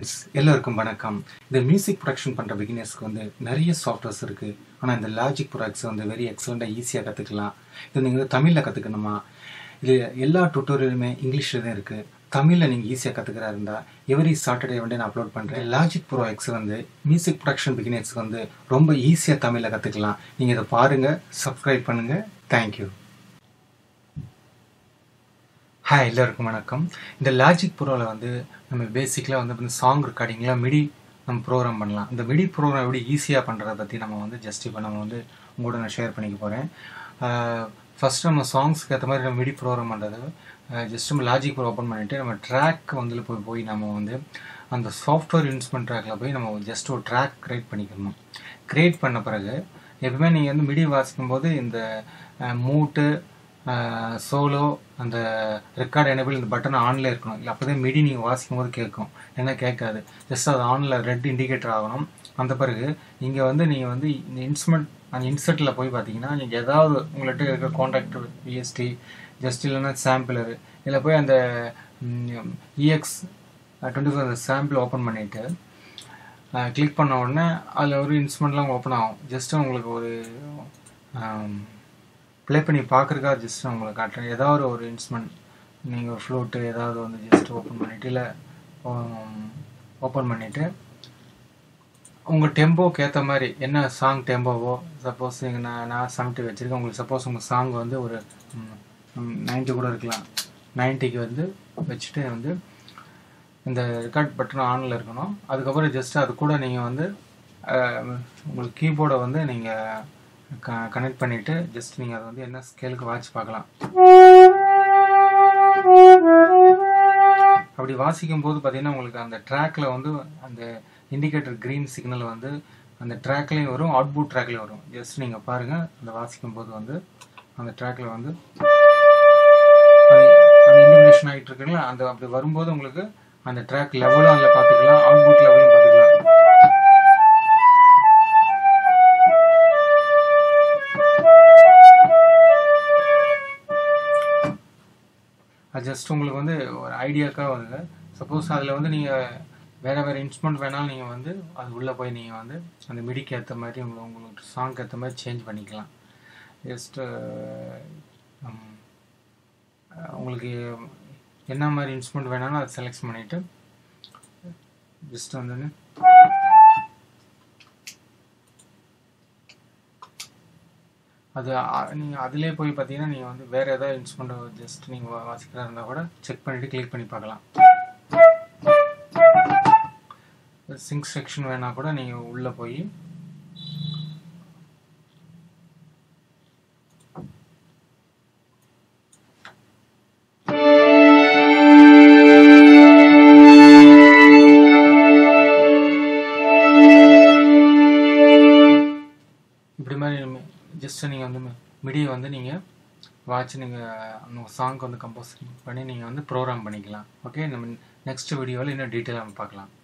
friends எல்லோருக்கும் வணக்கம் இந்த மியூசிக் ப்ரொடக்ஷன் பண்ணுற பிகினர்ஸ்க்கு வந்து நிறைய சாஃப்ட்வேர்ஸ் இருக்குது ஆனால் இந்த லாஜிக் ப்ராடக்ட்ஸ் வந்து வெரி எக்ஸலண்ட்டாக ஈஸியாக கற்றுக்கலாம் இது நீங்கள் தமிழில் கற்றுக்கணுமா இது எல்லா டுட்டோரியலுமே இங்கிலீஷில் தான் இருக்குது தமிழில் நீங்கள் ஈஸியாக கற்றுக்கிறா இருந்தால் எவரி சாட்டர்டே வந்து நான் அப்லோட் பண்ணுறேன் லாஜிக் ப்ரோ எக்ஸ் வந்து மியூசிக் ப்ரொடக்ஷன் பிகினர்ஸ்க்கு வந்து ரொம்ப ஈஸியாக தமிழில் கற்றுக்கலாம் நீங்கள் இதை பாருங்கள் சப்ஸ்கிரைப் பண்ணுங்கள் தேங்க்யூ ஹாய் எல்லாருக்கும் வணக்கம் இந்த லாஜிக் ப்ரோவில் வந்து நம்ம பேசிக்கலாக வந்து சாங் ரெக்கார்டிங்கில் மிடி நம்ம ப்ரோக்ராம் பண்ணலாம் இந்த மிடி ப்ரோக்ராம் எப்படி ஈஸியாக பண்ணுறதை பற்றி நம்ம வந்து ஜஸ்ட் இப்போ நம்ம வந்து உங்களோட நான் ஷேர் பண்ணிக்க போகிறேன் ஃபஸ்ட் நம்ம சாங்ஸ்க்கு ஏற்ற மாதிரி நம்ம மிடி ப்ரோக்ராம் பண்ணுறது ஜஸ்ட் நம்ம லாஜிக் ப்ரோ ஓப்பன் பண்ணிவிட்டு நம்ம ட்ராக் வந்து போய் போய் நம்ம வந்து அந்த சாஃப்ட்வேர் இன்ஸ்ட்ருமெண்ட் ட்ராக்கில் போய் நம்ம ஜஸ்ட் ஒரு ட்ராக் க்ரியேட் பண்ணிக்கணும் க்ரியேட் பண்ண பிறகு எப்பவுமே நீங்கள் வந்து மிடி வாசிக்கும் போது இந்த மூட்டு சோலோ அந்த ரெக்கார்ட் எனபிள் இந்த பட்டன் ஆனில் இருக்கணும் இல்லை அப்போ தான் மிடி நீங்கள் வாசிக்கும் போது கேட்கும் ஏன்னா கேட்காது ஜஸ்ட் அது ஆனில் ரெட் இண்டிகேட்டர் ஆகணும் அந்த பிறகு இங்கே வந்து நீங்கள் வந்து இந்த இன்ஸ்ட்ருமெண்ட் அந்த இன்சர்ட்டில் போய் பார்த்தீங்கன்னா நீங்கள் ஏதாவது உங்கள்கிட்ட இருக்கிற காண்டாக்ட் விஎஸ்டி ஜஸ்ட் இல்லைன்னா சாம்பிளர் இதில் போய் அந்த EX twenty four sample open பண்ணிவிட்டு கிளிக் பண்ண உடனே அதில் ஒரு இன்ஸ்ட்ருமெண்ட்லாம் ஓப்பன் ஆகும் ஜஸ்ட்டு உங்களுக்கு ஒரு ப்ளே பண்ணி பார்க்குறக்காக ஜஸ்ட் நான் உங்களுக்கு காட்டுறேன் ஏதாவது ஒரு இன்ஸ்ட்ருமெண்ட் நீங்கள் ஃப்ளூட்டு ஏதாவது வந்து ஜஸ்ட் ஓப்பன் பண்ணிவிட்டு இல்லை ஓப்பன் பண்ணிவிட்டு உங்கள் டெம்போக்கு ஏற்ற மாதிரி என்ன சாங் டெம்போவோ சப்போஸ் நான் நான் செவன்ட்டி வச்சுருக்கேன் உங்களுக்கு சப்போஸ் உங்கள் சாங் வந்து ஒரு நைன்ட்டி கூட இருக்கலாம் நைன்ட்டிக்கு வந்து வச்சுட்டு வந்து இந்த ரெக்கார்ட் பட்டன் ஆனில் இருக்கணும் அதுக்கப்புறம் ஜஸ்ட் அது கூட நீங்கள் வந்து உங்களுக்கு கீபோர்டை வந்து நீங்கள் க கனெக்ட் பண்ணிவிட்டு ஜஸ்ட் நீங்கள் அதை வந்து என்ன ஸ்கேலுக்கு வாட்ச் பார்க்கலாம் அப்படி வாசிக்கும் போது பார்த்தீங்கன்னா உங்களுக்கு அந்த ட்ராக்ல வந்து அந்த இண்டிகேட்டர் க்ரீன் சிக்னல் வந்து அந்த ட்ராக்லேயும் வரும் அவுட்புட் ட்ராக்லேயும் வரும் ஜஸ்ட் நீங்கள் பாருங்கள் அந்த வாசிக்கும் போது வந்து அந்த ட்ராக்ல வந்து அந்த இண்டிகேஷன் ஆகிட்டு இருக்குங்களா அந்த அப்படி வரும்போது உங்களுக்கு அந்த ட்ராக் லெவலும் அதில் பார்த்துக்கலாம் அவுட்புட் லெவலும் பார்த்துக்கலாம் அது ஜஸ்ட் உங்களுக்கு வந்து ஒரு ஐடியாக்காக வருது சப்போஸ் அதில் வந்து நீங்கள் வேறு வேறு இன்ஸ்ட்ருமெண்ட் வேணாலும் நீங்கள் வந்து அது உள்ளே போய் நீங்கள் வந்து அந்த மிடிக்கு ஏற்ற மாதிரி உங்களுக்கு உங்களுக்கு சாங்க்கு ஏற்ற மாதிரி சேஞ்ச் பண்ணிக்கலாம் ஜஸ்ட்டு உங்களுக்கு என்ன மாதிரி இன்ஸ்ட்ருமெண்ட் வேணாலும் அதை செலக்ட் பண்ணிவிட்டு ஜஸ்ட் வந்து அது நீங்கள் அதிலே போய் பார்த்தீங்கன்னா நீங்கள் வந்து வேறு ஏதாவது இன்ஸ்ட்ருமெண்ட் ஜஸ்ட் நீங்கள் வாசிக்கிறதா இருந்தால் கூட செக் பண்ணிவிட்டு கிளிக் பண்ணி பார்க்கலாம் சிங்க் செக்ஷன் வேணால் கூட நீங்கள் உள்ளே போய் இப்படி மாதிரி ஜஸ்ட் நீங்கள் வந்து மிடியை வந்து நீங்கள் வாட்ச் நீங்கள் அந்த சாங்க்கு வந்து கம்போஸ் பண்ணி நீங்கள் வந்து ப்ரோக்ராம் பண்ணிக்கலாம் ஓகே நம்ம நெக்ஸ்ட் வீடியோவில் இன்னும் டீட்டெயிலாக நம்ம பார்க்கலாம்